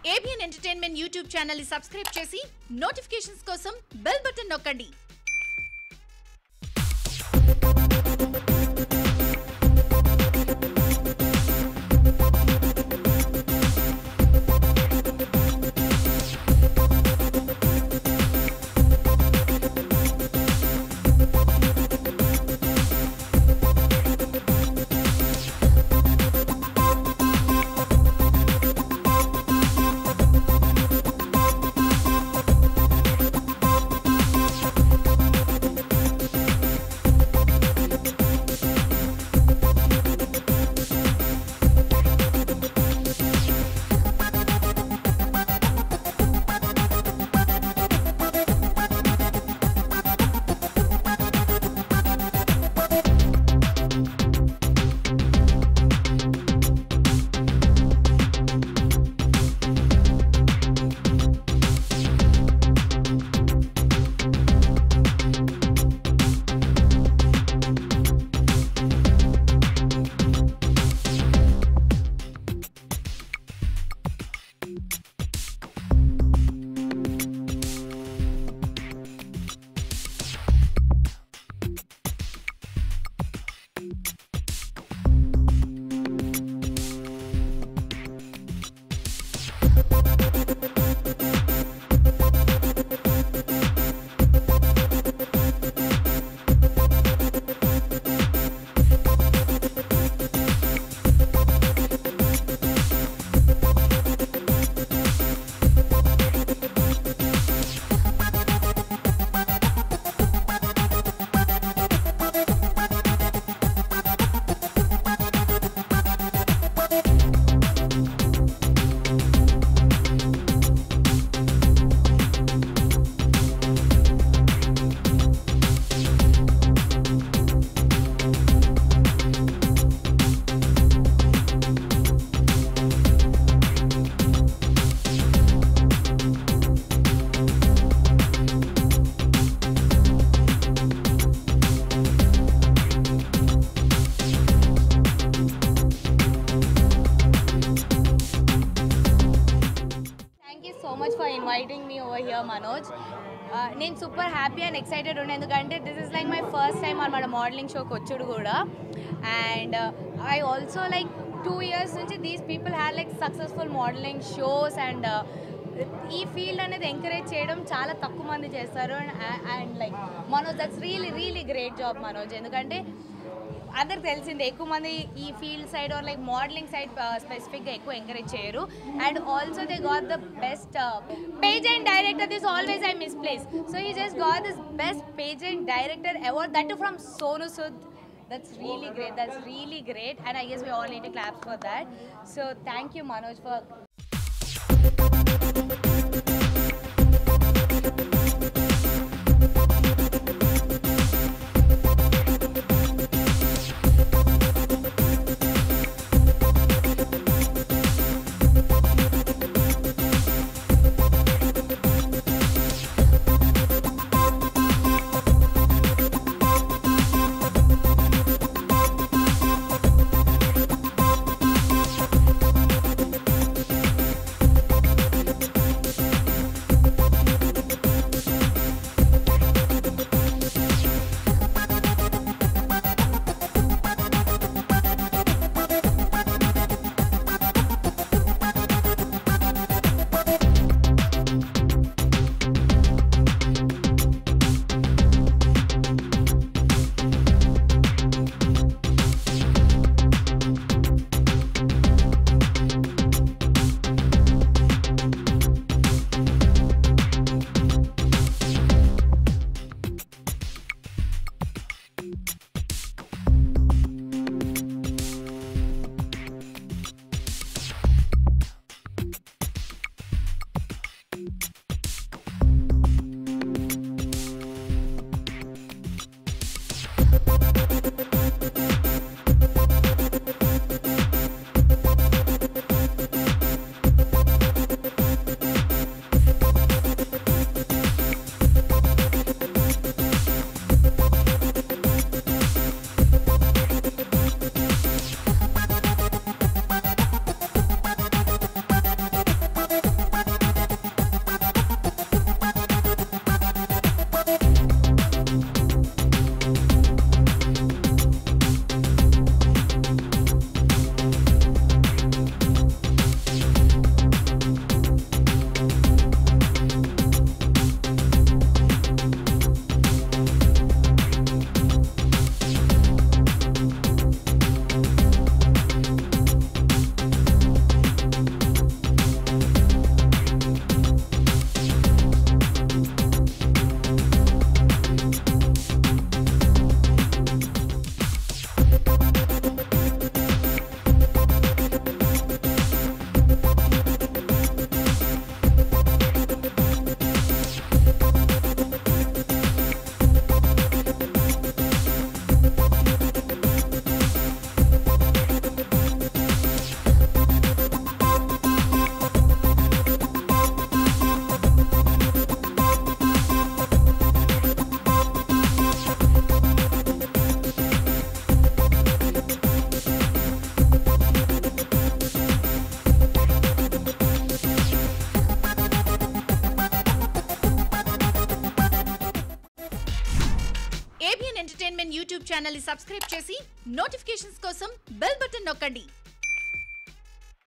ABN entertainment YouTube channel ని subscribe చేసి notifications కోసం బెల్ బటన్ నొక్కండి thank you so much for inviting me over here Manoj నేను super happy and excited ఉండే ఎందుకంటే this is like my first time అనమాట modelling షోకి వచ్చుడు కూడా and I also like two years నుంచి these people had like successful modelling shows and ఈ field అనేది ఎంకరేజ్ చేయడం చాలా తక్కువ మంది చేస్తారు and like Manoj that's really really great job Manoj ఎందుకంటే అందరికి తెలిసిందే ఎక్కువ మంది ఈ field side or like modelling side స్పెసిఫిక్గా ఎక్కువ ఎంకరేజ్ చేయరు and also they got the best page and director this always I miss place so ఈ just got this best page and director award that from Sonu Sood that's really great that's really great and i guess we all need to clap for that so thank you manoj for ABN entertainment YouTube channel ని subscribe చేసి notifications కోసం bell button నొక్కండి